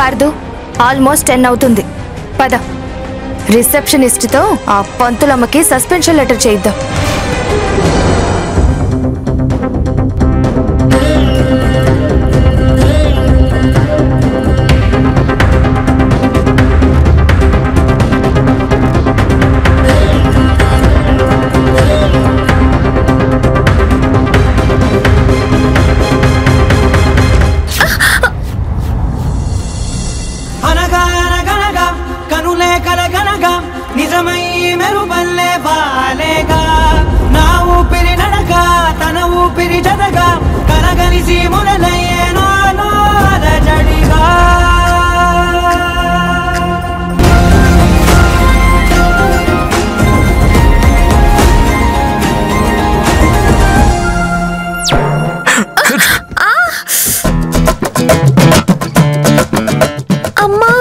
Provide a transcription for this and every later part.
Pardhu almost ten అవుతుంది పద రిసెప్షనిస్ట్తో ఆ పంతులమ్మకి సస్పెన్షన్ లెటర్ చేయిద్దాం అనగా అనగనగా కనులే కలగనగా నిజమై మెరుపల్లే వాలేగా నా ఊపిరి నడక తన ఊపిరి జతగా కలగలిసి మొదలయ్యే నాలో అలజడిగా అమ్మా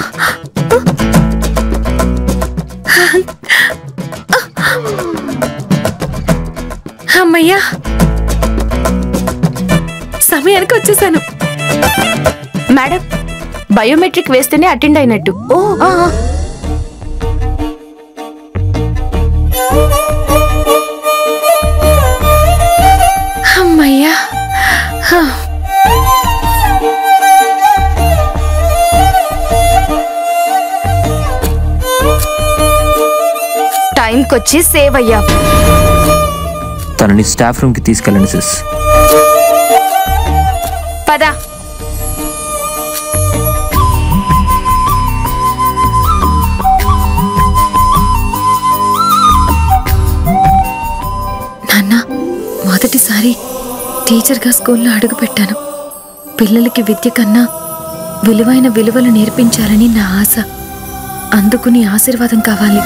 అమ్మయ్యా సమయానికి వచ్చేసాను మేడం బయోమెట్రిక్ వేస్తేనే అటెండ్ అయినట్టు ఓ ఆ, ఆ. అమ్మయ్యా హా. టైంకొచ్చి సేవ్ అయ్యా తనని స్టాఫ్ రూమ్కి తీసుకెళ్ళండి సిస్ పద నాన్న మొదటిసారి టీచర్గా స్కూల్లో అడుగుపెట్టాను పిల్లలకి విద్య కన్నా విలువైన విలువలు నేర్పించాలని నా ఆశ అందుకు నీ ఆశీర్వాదం కావాలి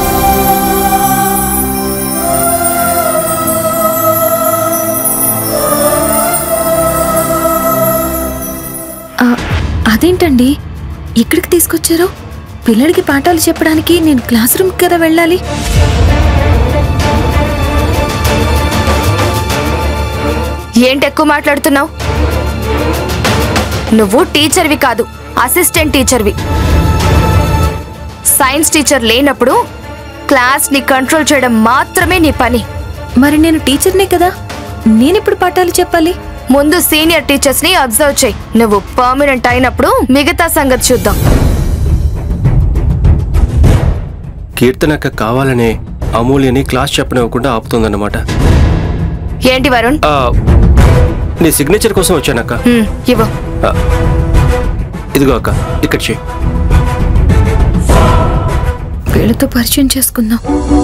ఆ, అదేంటండి ఇక్కడికి తీసుకొచ్చారు పిల్లలకి పాఠాలు చెప్పడానికి నేను క్లాస్ రూమ్కి కదా వెళ్ళాలి ఏంటి ఎక్కువ మాట్లాడుతున్నావు నువ్వు టీచర్వి కాదు అసిస్టెంట్ టీచర్వి సైన్స్ టీచర్ లేనప్పుడు క్లాస్ ని కంట్రోల్ చేయడం మాత్రమే నీ పని మరి నేను టీచర్నే కదా నేనెప్పుడు పాఠాలు చెప్పాలి ముందు సీనియర్ టీచర్స్ ని అబ్జర్వ్ చేయి నువ్వు పర్మనెంట్ అయినప్పుడు మిగతా సంగతి చూద్దాం కీర్తనక్క కావాలనే అమూల్యని క్లాస్ చెప్పనివ్వకుండా ఆపుతుందన్నమాట ఏంటి వరుణ్ ఆ, నీ సిగ్నేచర్ కోసం వచ్చానక్క హ్మ్, ఇవ్వు ఆ, ఇదిగో అక్క ఇక్కడ చేయి వీళ్ళతో పరిచయం చేసుకుందాం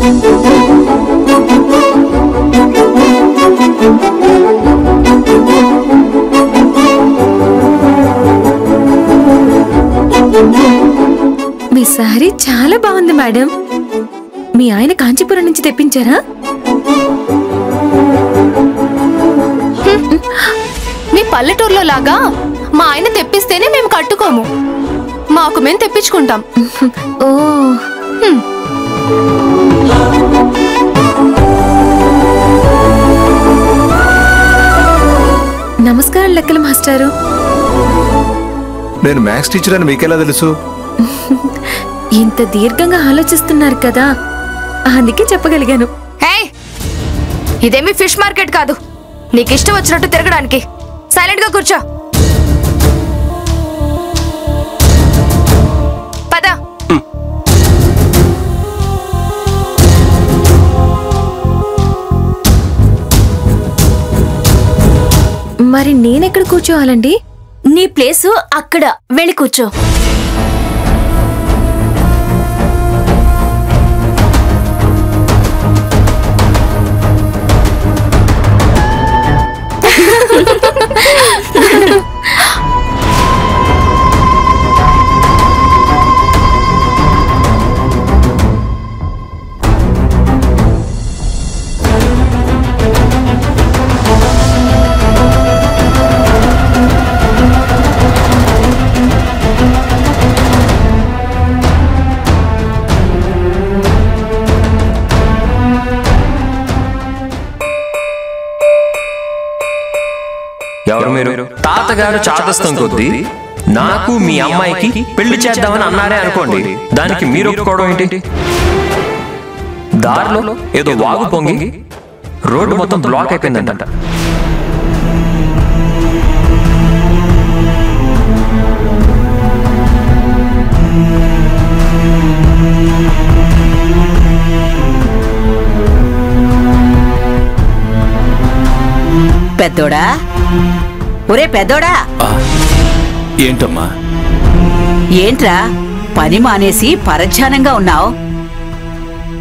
మీ శారీ చాలా బాగుంది మేడం మీ ఆయన కాంచీపురం నుంచి తెప్పించారా మీ పల్లెటూరులో లాగా మా ఆయన తెప్పిస్తేనే మేము కట్టుకోము మాకు మేము తెప్పించుకుంటాం ఓ నమస్కారం లెక్కల మాస్టారు నేను మ్యాథ్స్ టీచర్ అని మీకెలా తెలుసు ఇంత దీర్ఘంగా ఆలోచిస్తున్నారు కదా అందుకే చెప్పగలిగాను హే ఇదేమి ఫిష్ మార్కెట్ కాదు నీకు ఇష్టం వచ్చినట్టు తిరగడానికి సైలెంట్ గా కూర్చో పద మరి నేనెక్కడ కూర్చోవాలండి నీ ప్లేసు అక్కడ వెళ్ళి కూర్చో ఎవరు మీరు తాతగారు చాదస్తం కొద్దీ నాకు మీ అమ్మాయికి పెళ్లి చేద్దామని అన్నారే అనుకోండి దానికి మీరు ఒప్పుకోవడం ఏంటి దారిలో ఏదో వాగు పొంగి రోడ్డు మొత్తం బ్లాక్ అయిపోయిందంట పెద్దోడా ఒరే పెద్దోడా ఏంటమ్మా ఏంట్రా పని మానేసి పరధ్యానంగా ఉన్నావు